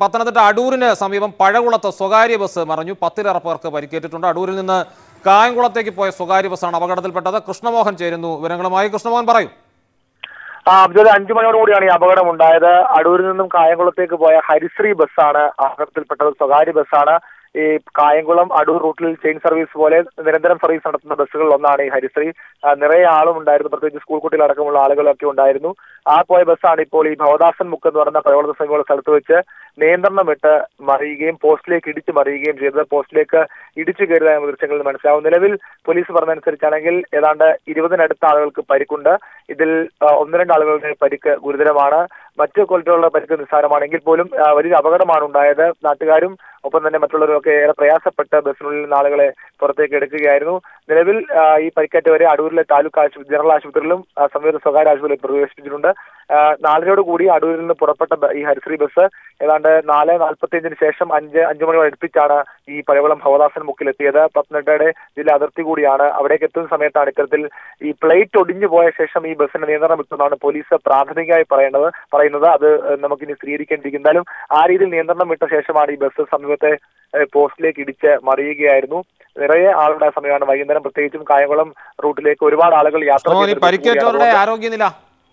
പത്തനംതിട്ട അടൂരിന് സമീപം പഴകുളത്ത് സ്വകാര്യ ബസ് മറിഞ്ഞു പത്തിലേറെ പേർക്ക് പരിക്കേറ്റിട്ടുണ്ട് അടൂരിൽ നിന്ന് കായംകുളത്തേക്ക് പോയ സ്വകാര്യ ബസ്സാണ് അപകടത്തിൽപ്പെട്ടത് കൃഷ്ണമോഹൻ ചേരുന്നു വിവരങ്ങളുമായി കൃഷ്ണമോഹൻ പറയും ആ അബ്ദുൽ അഞ്ചു മണിയോടുകൂടിയാണ് ഈ അപകടം ഉണ്ടായത് അടൂരിൽ നിന്നും കായംകുളത്തേക്ക് പോയ ഹരിശ്രീ ബസ്സാണ് അപകടത്തിൽപ്പെട്ടത് സ്വകാര്യ ബസ്സാണ് ഈ കായംകുളം അടൂർ റൂട്ടിൽ ചെയിൻ സർവീസ് പോലെ നിരന്തരം സർവീസ് നടത്തുന്ന ബസ്സുകളിൽ ഒന്നാണ് ഈ ഹരിശ്രീ ആ, നിറയെ ആളും ഉണ്ടായിരുന്നു പ്രത്യേകിച്ച് സ്കൂൾ കുട്ടികളടക്കമുള്ള ആളുകളൊക്കെ ഉണ്ടായിരുന്നു ആ പോയ ബസ്സാണ് ഇപ്പോൾ ഈ ഭവദാസൻ മുക്ക് എന്ന് പറയുന്ന പ്രയോജന സമീപമുള്ള സ്ഥലത്ത് വെച്ച് നിയന്ത്രണം വിട്ട് മറിയുകയും പോസ്റ്റിലേക്ക് ഇടിച്ച് മറിയുകയും ചെയ്തത് പോസ്റ്റിലേക്ക് ഇടിച്ചു കയറിയതായ ദൃശ്യങ്ങളിൽ മനസ്സിലാവും നിലവിൽ പോലീസ് പറഞ്ഞതനുസരിച്ചാണെങ്കിൽ ഏതാണ്ട് ഇരുപതിനടുത്ത ആളുകൾക്ക് പരിക്കുണ്ട് ഇതിൽ ആ, ഒന്ന് രണ്ട് ആളുകളുടെ പരിക്ക് ഗുരുതരമാണ് മറ്റു ക്വാളിറ്റികളുടെ പരിക്ക് നിസ്സാരമാണെങ്കിൽ പോലും ആ, വലിയൊരു അപകടമാണ് ഉണ്ടായത് നാട്ടുകാരും ഒപ്പം തന്നെ മറ്റുള്ളവരും ഒക്കെ ഏറെ പ്രയാസപ്പെട്ട് ബസ്സിനുള്ളിൽ നിന്ന് ആളുകളെ പുറത്തേക്ക് എടുക്കുകയായിരുന്നു നിലവിൽ ആ, ഈ പരിക്കേറ്റവരെ അടൂരിലെ താലൂക്ക് ആശുപത്രി ജനറൽ ആശുപത്രിയിലും ആ, സമീപ സ്വകാര്യ ആശുപത്രിയിൽ പ്രവേശിപ്പിച്ചിട്ടുണ്ട് ആ, നാലരയോട് കൂടി അടൂരിൽ നിന്ന് പുറപ്പെട്ട ബ- ഈ ഹരിശ്രീ ബസ് ഏതാണ്ട് നാല് നാൽപ്പത്തിയഞ്ചിന് ശേഷം അഞ്ച് അഞ്ചു മണി അടുപ്പിച്ചാണ് ഈ പഴവളം ഭവദാസൻ മുക്കിലെത്തിയത് പത്തനംതിട്ടയുടെ ജില്ലാ അതിർത്തി കൂടിയാണ് അവിടേക്ക് എത്തുന്ന സമയത്താണ് ഇത്തരത്തിൽ ഈ പ്ലേറ്റ് ഒടിഞ്ഞു പോയ ശേഷം ഈ ബസ്സിന് നിയന്ത്രണം വിട്ടെന്നാണ് പോലീസ് പ്രാഥമികമായി പറയേണ്ടത് പറയുന്നത് അത് ഏഹ്, നമുക്കിനി സ്ഥിരീകരിക്കേണ്ടിയിരിക്കും എന്തായാലും ആ രീതിയിൽ നിയന്ത്രണം വിട്ട ശേഷമാണ് ഈ ബസ് സമീപത്തെ ഏഹ്, പോസ്റ്റിലേക്ക് ഇടിച്ച് മറിയുകയായിരുന്നു നിറയെ ആളുടെ സമയമാണ് വൈകുന്നേരം പ്രത്യേകിച്ചും കായംകുളം റൂട്ടിലേക്ക് ഒരുപാട് ആളുകൾ യാത്ര കൃഷ്ണമോഹൻ ഈ ചെയ്തിരുന്നത് പരിക്കേറ്റവരുടെ കൂടിയാണ്. ആരോഗ്യനില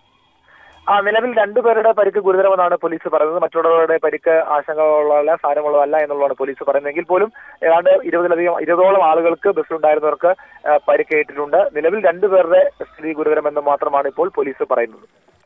ആ നിലവിൽ രണ്ടുപേരുടെ പരിക്ക് ഗുരുതരമെന്നാണ് പോലീസ് പറയുന്നത് മറ്റുള്ളവരുടെ പരിക്ക് ആശങ്കയുള്ളതല്ല സാരമുള്ളതല്ല എന്നുള്ളതാണ് പോലീസ് പറയുന്നത് എങ്കിൽ പോലും ഏതാണ്ട് ഇരുപതിലധികം ഇരുപതോളം ആളുകൾക്ക് ബസ്സിലുണ്ടായിരുന്നവർക്ക് ആ, പരിക്കേറ്റിട്ടുണ്ട് നിലവിൽ രണ്ടുപേരുടെ സ്ഥിതി ഗുരുതരമെന്ന് മാത്രമാണ് ഇപ്പോൾ പോലീസ് പറയുന്നത്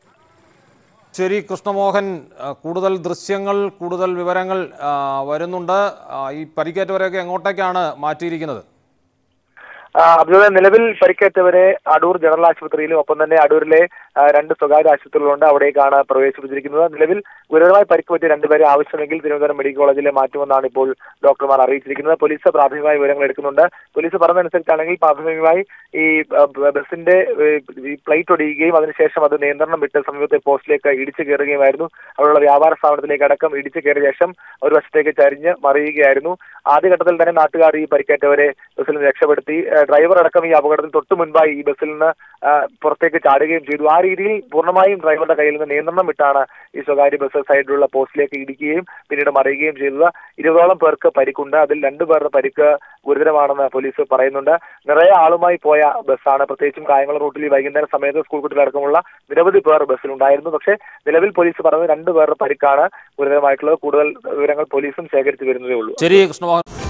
ശരി കൃഷ്ണമോഹൻ ആ, കൂടുതൽ ദൃശ്യങ്ങൾ കൂടുതൽ വിവരങ്ങൾ ആ, വരുന്നുണ്ട് ആ, ഈ പരിക്കേറ്റവരെയൊക്കെ എങ്ങോട്ടേക്കാണ് മാറ്റിയിരിക്കുന്നത് ആ, അബ്ദുള്ള നിലവിൽ പരിക്കേറ്റവരെ അടൂർ ജനറൽ ആശുപത്രിയിലും ഒപ്പം തന്നെ അടൂരിലെ ആ, രണ്ട് സ്വകാര്യ ആശുപത്രികളുണ്ട് അവിടേക്കാണ് പ്രവേശിപ്പിച്ചിരിക്കുന്നത് നിലവിൽ ഗുരുതരമായി പരിക്ക് പറ്റിയ രണ്ടുപേരെ ആവശ്യമെങ്കിൽ തിരുവനന്തപുരം മെഡിക്കൽ കോളേജിലെ മാറ്റുമെന്നാണ് ഇപ്പോൾ ഡോക്ടർമാർ അറിയിച്ചിരിക്കുന്നത് പോലീസ് പ്രാഥമികമായി വിവരങ്ങൾ എടുക്കുന്നുണ്ട് പോലീസ് പറഞ്ഞതനുസരിച്ചാണെങ്കിൽ പ്രാഥമികമായി ഈ ആ, ബ- ബസിന്റെ ഏ, ഈ പ്ലേറ്റ് ഒടിയുകയും അതിനുശേഷം അത് നിയന്ത്രണം വിട്ട് സമീപത്തെ പോസ്റ്റിലേക്ക് ഇടിച്ചു കയറുകയുമായിരുന്നു അവിടെയുള്ള വ്യാപാര സ്ഥാപനത്തിലേക്ക് അടക്കം ഇടിച്ചു കയറിയ ശേഷം ഒരു വശത്തേക്ക് ചരിഞ്ഞ് മറിയുകയായിരുന്നു ആദ്യഘട്ടത്തിൽ തന്നെ നാട്ടുകാർ ഈ പരിക്കേറ്റവരെ ബസ്സിൽ നിന്ന് രക്ഷപ്പെടുത്തി ഏഹ് ഡ്രൈവർ അടക്കം ഈ അപകടത്തിൽ തൊട്ടു മുൻപായി ഈ ബസ്സിൽ നിന്ന് ആ, പുറത്തേക്ക് ചാടുകയും ചെയ്തു ആ രീതിയിൽ പൂർണ്ണമായും ഡ്രൈവറുടെ കയ്യിൽ നിന്ന് നിയന്ത്രണം വിട്ടാണ് ഈ സ്വകാര്യ ബസ് സൈഡിലുള്ള പോസ്റ്റിലേക്ക് ഇടിക്കുകയും പിന്നീട് മറിയുകയും ചെയ്തത് ഇരുപതോളം പേർക്ക് പരിക്കുണ്ട് അതിൽ രണ്ടു പേരുടെ പരിക്ക് ഗുരുതരമാണെന്ന് പോലീസ് പറയുന്നുണ്ട് നിറയെ ആളുമായി പോയ ബസ്സാണ് പ്രത്യേകിച്ചും കായംകുളം റൂട്ടിൽ ഈ വൈകുന്നേര സമയത്ത് സ്കൂൾ കുട്ടികളടക്കമുള്ള നിരവധി പേർ ബസ്സിലുണ്ടായിരുന്നു പക്ഷേ നിലവിൽ പോലീസ് പറഞ്ഞത് രണ്ടു പേരുടെ പരിക്കാണ് ഗുരുതരമായിട്ടുള്ളത് കൂടുതൽ വിവരങ്ങൾ പോലീസും ശേഖരിച്ചു വരുന്നതേ ഉള്ളൂ ശരി കൃഷ്ണമോഹൻ